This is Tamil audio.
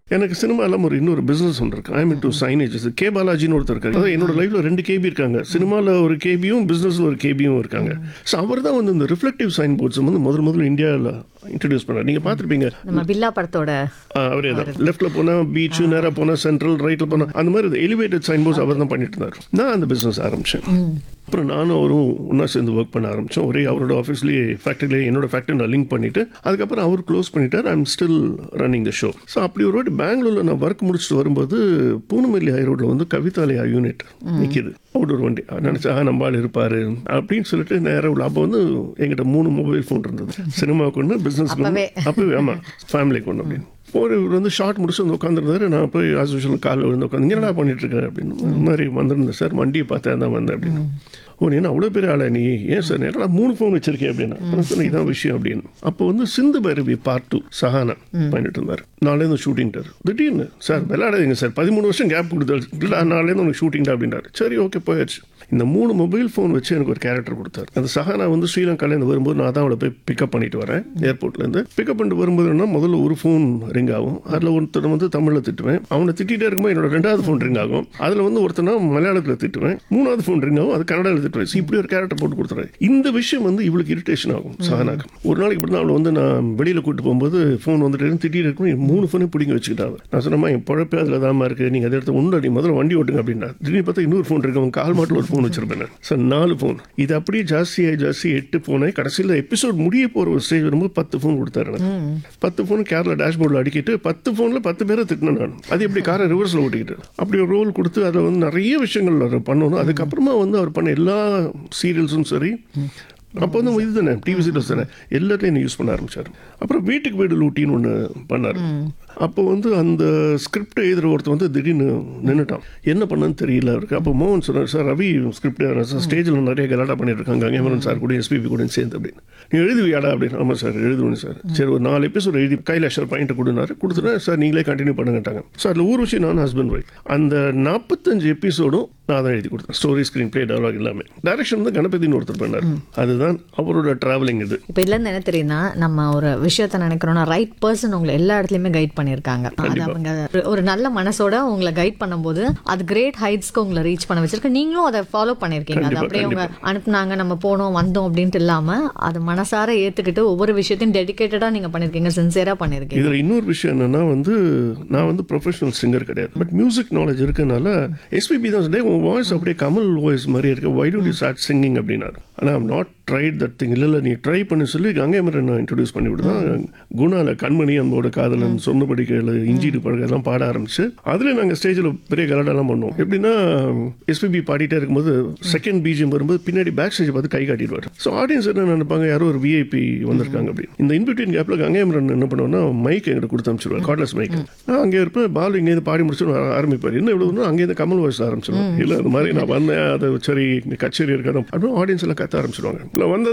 எனக்கு சினிமா இல்லாமல் ஒரு இன்னொரு பிஸ்னஸ் ஒன்று இருக்கு ஐம் டு சைனேஜஸ் கே பாலாஜின்னு ஒருத்தர் இருக்காரு அதாவது என்னோட லைஃப்ல ரெண்டு கேபி இருக்காங்க சினிமாவில் ஒரு கேபியும் பிஸ்னஸில் ஒரு கேபியும் இருக்காங்க ஸோ அவர் தான் வந்து இந்த ரிஃப்ளெக்டிவ் சைன் போர்ட்ஸ் வந்து முதல் முதல்ல இந்தியாவில் இன்ட்ரடியூஸ் பண்ணார் நீங்கள் பார்த்துருப்பீங்க நம்ம பில்லா படத்தோட அவரே தான் லெஃப்ட்ல போனா பீச் நேரா போனா சென்ட்ரல் ரைட்ல போனா அந்த மாதிரி எலிவேட்டட் சைன் போர்ட்ஸ் அவர் தான் பண்ணிட்டு இருந்தார் நான் அந்த பிசினஸ் ஆரம்பிச்சேன் அப்புறம் நானும் அவரும் ஒன்றா சேர்ந்து ஒர்க் பண்ண ஆரம்பித்தோம் ஒரே அவரோட ஆஃபீஸ்லேயே ஃபேக்ட்ரிலேயே என்னோட ஃபேக்ட்ரி நான் லிங்க் பண்ணிவிட்டு அதுக்கப்புறம் அவர் க்ளோஸ் பண்ணிட்டார் I'm still running the show so அப்படி ஒரு வாட்டி பெங்களூரில் நான் ஒர்க் முடிச்சுட்டு வரும்போது பூனமல்லி ஹை ரோட்டில் வந்து கவிதாலயா யூனிட் நிற்கிது அவுட்டோர் வண்டி நினச்சா நம்ம ஆள் இருப்பார் அப்படின்னு சொல்லிட்டு நேராக உள்ள அப்போ வந்து எங்கிட்ட மூணு மொபைல் ஃபோன் இருந்தது சினிமாவுக்கு ஒன்று பிஸ்னஸ்க்கு ஒன்று அப்பவே ஆமாம் ஃபேமிலிக்கு ஒன்று அப்படின்னு ஒரு இவர் வந்து ஷார்ட் முடிச்சு வந்து உட்காந்துருந்தாரு நான் போய் ஆஸ் யூஷுவல் காலில் விழுந்து உட்காந்து என்னடா பண்ணிட்டு இருக்கேன் அப்படின்னு இந்த மாதிரி வந்திருந்தேன் சார் வண்டியை பார்த்தேன் தான் வந்தேன் அப்படின்னு ஓ நீ என்ன அவ்வளோ பெரிய ஆளா நீ ஏன் சார் என்னடா மூணு ஃபோன் வச்சிருக்கேன் அப்படின்னா நான் சொன்னேன் இதான் விஷயம் அப்படின்னு அப்போ வந்து சிந்து பைரவி பார்ட் டூ சஹானா பண்ணிட்டு இருந்தார் நாலேருந்து ஷூட்டிங்டார் திடீர்னு சார் விளையாடாதீங்க சார் பதிமூணு வருஷம் கேப் கொடுத்தாரு இல்லை நாலேருந்து உனக்கு ஷூட்டிங்டா அப்படின்றாரு சரி ஓகே போயாச்சு இந்த மூணு மொபைல் ஃபோன் வச்சு எனக்கு ஒரு கேரக்டர் கொடுத்தாரு அந்த சஹானா வந்து ஸ்ரீலங்காலேருந்து வரும்போது நான் தான் அவளை போய் பிக்கப் பண்ணிட்டு வரேன் ஏர்போர்ட்லேருந்து பிக்கப் பண்ணிட்டு வரும்போது என்ன முதல்ல ஒரு ஃபோன் ரிங் ஆகும் அதில் ஒருத்தர் வந்து தமிழில் திட்டுவேன் அவனை திட்டிகிட்டே இருக்கும்போது என்னோட ரெண்டாவது ஃபோன் ரிங் ஆகும் அதில் வந்து ஒருத்தனா மலையாளத்தில் திட்டுவேன் மூணாவது ஃபோன் ரிங் ஆகும் அது கன்னடாவில் திட்டுவேன் So இப்படி ஒரு கேரக்டர் போட்டு கொடுத்துறேன் இந்த விஷயம் வந்து இவளுக்கு இரிட்டேஷன் ஆகும் சஹானாக்கு ஒரு நாளைக்கு இப்படி தான் அவளை வந்து நான் வெளியில் கூட்டு போகும்போது ஃபோன் வந்துட்டு திட்டிட்டு இருக்கும் மூணு ஃபோனையும் பிடிங்க வச்சுக்கிட்டாங்க நான் சொன்னமா என் பழப்பே அதில் தான் இருக்கு நீங்கள் அதை எடுத்து ஒன்று நீ முதல்ல வண்டி ஓட்டுங்க அப்படின்னா திடீர்னு பார்த்தா இன்னொரு ஃபோன் இருக்கு அவன் கால் மாட்டில் ஒரு ஃபோன் வச்சிருப்பேன் நான். சார் நாலு ஃபோன் இது அப்படியே ஜாஸ்தியாகி ஜாஸ்தி எட்டு ஃபோனை கடைசியில் எபிசோட் முடிய போகிற ஒரு ஸ்டேஜ் வரும்போது பத்து ஃபோன் கொடுத்தாரு எனக்கு பத்து ஃபோன் கேரளா டேஷ்போர்டில் அடிக்கிட்டு பத்து ஃபோனில் பத்து பேரை திட்டினேன் நான் அது எப்படி காரை ரிவர்ஸில் ஓட்டிக்கிட்டு அப்படி ஒரு ரோல் கொடுத்து அதில் வந்து நிறைய விஷயங்கள் அவர் பண்ணணும் அதுக்கப்புறமா வந்து அவர் பண்ண எல்லா சீரியல்ஸும் சரி அப்போ வந்து இது தானே டிவி சீரியல்ஸ் தானே எல்லாத்தையும் என்ன யூஸ் பண்ண ஆரம்பிச்சார் அப்புறம் வீட்டுக்கு வீடு லூட்டின்னு ஒன்று பண்ணார் அப்போ வந்து அந்த ஸ்கிரிப்ட் எழுதுகிற ஒருத்தர் வந்து திடீர்னு நின்றுட்டான் என்ன பண்ணன்னு தெரியல அவருக்கு அப்போ மோகன் சொன்னார் சார் ரவி ஸ்கிரிப்ட் சார் ஸ்டேஜில் நிறைய கலாட்டா பண்ணிட்டு இருக்காங்க கேமரன் சார் கூட எஸ்பிபி கூட சேர்ந்து அப்படின்னு நீ எழுதுவியாடா அப்படின்னு ஆமாம் சார் எழுதுவேன் சார் சரி ஒரு நாலு எபிசோட் எழுதி கைலாஷர் பாயிண்ட் கொடுனாரு கொடுத்துட்டேன் சார் நீங்களே கண்டினியூ பண்ணுங்கட்டாங்க சார் அதில் ஊர் விஷயம் நான் ஹஸ்பண்ட் ஒய்ஃப் அந்த நாற்பத்தஞ்சு எபிசோடும் நான் தான் எழுதி கொடுத்தேன் ஸ்டோரி ஸ்க்ரீன் பிளே டயலாக் எல்லாமே டைரக்ஷன் வந்து கணபதினு ஒருத்தர் பண்ணார் அதுதான் அவரோட டிராவலிங் இது இப்போ இதுலேருந்து என்ன தெரியுதுன்னா நம்ம ஒரு விஷயத்த நினைக்கிறோம்னா ரைட் பர்சன் உங்களை எல்லா இடத்துலையுமே கைட் பண்ணியிருக்காங்க அது அவங்க ஒரு- ஒரு நல்ல மனசோட உங்களை கைட் பண்ணும்போது அது கிரேட் ஹைட்ஸ்க்கு உங்களை ரீச் பண்ண வச்சிருக்கு நீங்களும் அதை ஃபாலோ பண்ணியிருக்கீங்க அது கண்டிப்பா, அப்படியே அவங்க அனுப்புனாங்க நம்ம போனோம் வந்தோம் அப்படின்ட்டு இல்லாம அது மனசார ஏத்துக்கிட்டு ஒவ்வொரு விஷயத்தையும் டெடிகேட்டடா நீங்க பண்ணிருக்கீங்க சின்சியரா பண்ணிருக்கீங்க இதில் இன்னொரு விஷயம் என்னன்னா வந்து நான் வந்து ப்ரொஃபஷனல் சிங்கர் கிடையாது பட் மியூசிக் நாலேஜ் இருக்கனால எஸ்பிபி தான் சொன்னேன் உன் வாய்ஸ் அப்படியே கமல் வாய்ஸ் மாதிரி இருக்கு why don't you start singing அப்படின்னாரு ஆனால் I'm not tried that thing இல்லை இல்லை நீ ட்ரை பண்ணி சொல்லி கங்கை மரன் நான் இன்ட்ரடியூஸ் பண்ணி விடுதான் குணால கண்மணி அன்போட காதலன் சொன்னபடி கேளு இஞ்சிட்டு பழக எல்லாம் பாட ஆரம்பிச்சு அதில் நாங்கள் ஸ்டேஜில் பெரிய கலாட்டெல்லாம் பண்ணோம் எப்படின்னா எஸ்பிபி பாடிட்டே இருக்கும்போது செகண்ட் பிஜிஎம் வரும்போது பின்னாடி பேக் ஸ்டேஜ் பார்த்து கை காட்டிடுவார் ஸோ ஆடியன்ஸ் என்ன நினைப்பாங்க யாரோ ஒரு விஐபி வந்திருக்காங்க அப்படின்னு இந்த இன்பிட்வீன் கேப்பில் கங்கைமரன் என்ன பண்ணுவோம்னா மைக் எங்கிட்ட கொடுத்து அனுப்பிச்சிருவார் கார்ட்லெஸ் மைக் நான் அங்கே இருப்பேன் பால் இங்கேருந்து பாடி முடிச்சு ஆரம்பிப்பார் என்ன இவ்வளோ அங்கேருந்து கமல் வாய்ஸ் ஆரம்பிச்சிருவோம் இல்லை அந்த மாதிரி நான் வந்தேன் அதை சரி இங்க கச்சேரி இருக்காது அப்படின்னு ஆடியன்ஸ் எல்லாம் கத்த ஆரம்பிச்சிருவாங்க இல்லை வந்த